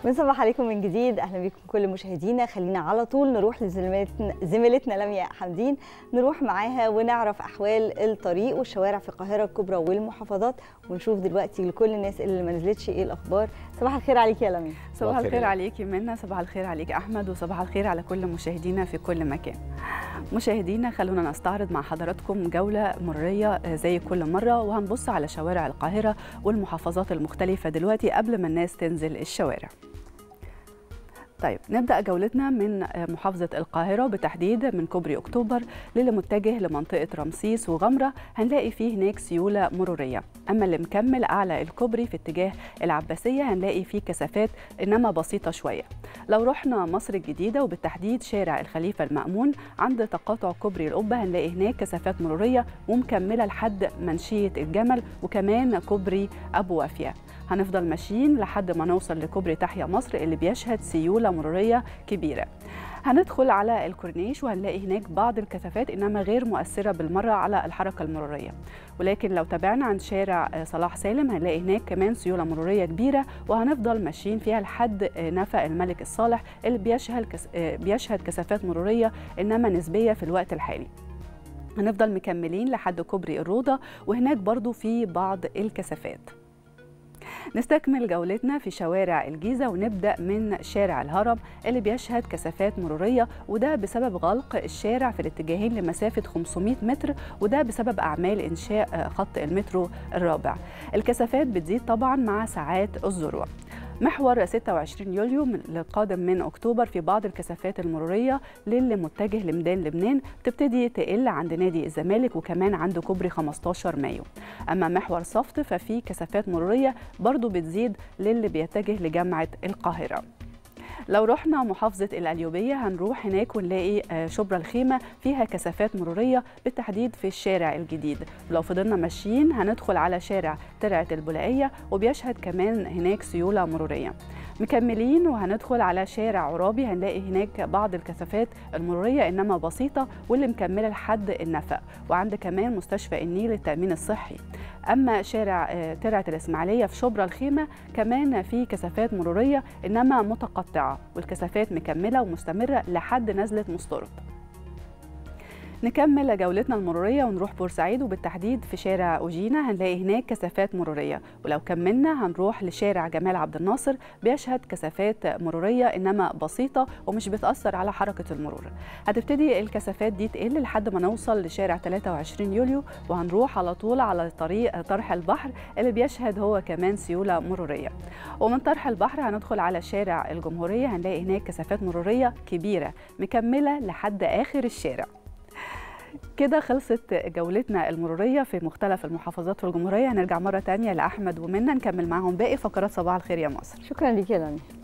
بنصبح عليكم من جديد اهلا بكم كل مشاهدينا خلينا على طول نروح لزميلتنا زميلتنا لميا حمدين نروح معاها ونعرف احوال الطريق والشوارع في القاهره الكبرى والمحافظات ونشوف دلوقتي لكل الناس اللي ما نزلتش ايه الاخبار صباح الخير عليك يا لميا صباح الخير عليكي منى صباح الخير عليك احمد وصباح الخير على كل مشاهدينا في كل مكان مشاهدينا خلونا نستعرض مع حضراتكم جوله مريه زي كل مره وهنبص على شوارع القاهره والمحافظات المختلفه دلوقتي قبل ما الناس تنزل الشوارع طيب نبدا جولتنا من محافظه القاهره بتحديد من كوبري اكتوبر للي متجه لمنطقه رمسيس وغمره هنلاقي فيه هناك سيوله مروريه اما اللي مكمل اعلى الكوبري في اتجاه العباسيه هنلاقي فيه كثافات انما بسيطه شويه لو رحنا مصر الجديده وبالتحديد شارع الخليفه المامون عند تقاطع كوبري القبه هنلاقي هناك كثافات مروريه ومكمله لحد منشيه الجمل وكمان كوبري ابو وافيه هنفضل ماشيين لحد ما نوصل لكوبري تحيا مصر اللي بيشهد سيوله مروريه كبيره هندخل على الكورنيش وهنلاقي هناك بعض الكثافات انما غير مؤثره بالمره على الحركه المروريه ولكن لو تابعنا عند شارع صلاح سالم هنلاقي هناك كمان سيوله مروريه كبيره وهنفضل ماشيين فيها لحد نفق الملك الصالح اللي بيشهد بيشهد كثافات مروريه انما نسبيه في الوقت الحالي هنفضل مكملين لحد كوبري الروضه وهناك برضو في بعض الكثافات نستكمل جولتنا في شوارع الجيزة ونبدأ من شارع الهرم اللي بيشهد كثافات مرورية وده بسبب غلق الشارع في الاتجاهين لمسافة 500 متر وده بسبب أعمال إنشاء خط المترو الرابع الكثافات بتزيد طبعا مع ساعات الذروة محور 26 يوليو القادم من اكتوبر في بعض الكثافات المروريه للي متجه لميدان لبنان بتبتدي تقل عند نادي الزمالك وكمان عند كوبري 15 مايو اما محور صفت ففي كثافات مروريه برضو بتزيد للي بيتجه لجامعه القاهره لو رحنا محافظة القليوبية هنروح هناك ونلاقي شبرا الخيمة فيها كثافات مرورية بالتحديد في الشارع الجديد ولو فضلنا ماشيين هندخل على شارع ترعة البلائية وبيشهد كمان هناك سيولة مرورية مكملين وهندخل على شارع عرابي هنلاقي هناك بعض الكثافات المرورية إنما بسيطة واللي مكملة لحد النفق وعند كمان مستشفى النيل للتأمين الصحي أما شارع ترعة الإسماعيلية في شبرا الخيمة كمان في كثافات مرورية إنما متقطعة والكثافات مكملة ومستمرة لحد نزلة مسترد نكمل جولتنا المرورية ونروح بورسعيد وبالتحديد في شارع أوجينا هنلاقي هناك كثافات مرورية ولو كملنا هنروح لشارع جمال عبد الناصر بيشهد كثافات مرورية إنما بسيطة ومش بتأثر على حركة المرور هتبتدي الكثافات دي تقل لحد ما نوصل لشارع 23 يوليو وهنروح على طول على طريق طرح البحر اللي بيشهد هو كمان سيولة مرورية ومن طرح البحر هندخل على شارع الجمهورية هنلاقي هناك كثافات مرورية كبيرة مكملة لحد آخر الشارع كده خلصت جولتنا المرورية في مختلف المحافظات في الجمهورية هنرجع مرة تانية لأحمد ومنى نكمل معهم باقي فقرات صباح الخير يا مصر شكرا لك يا لميا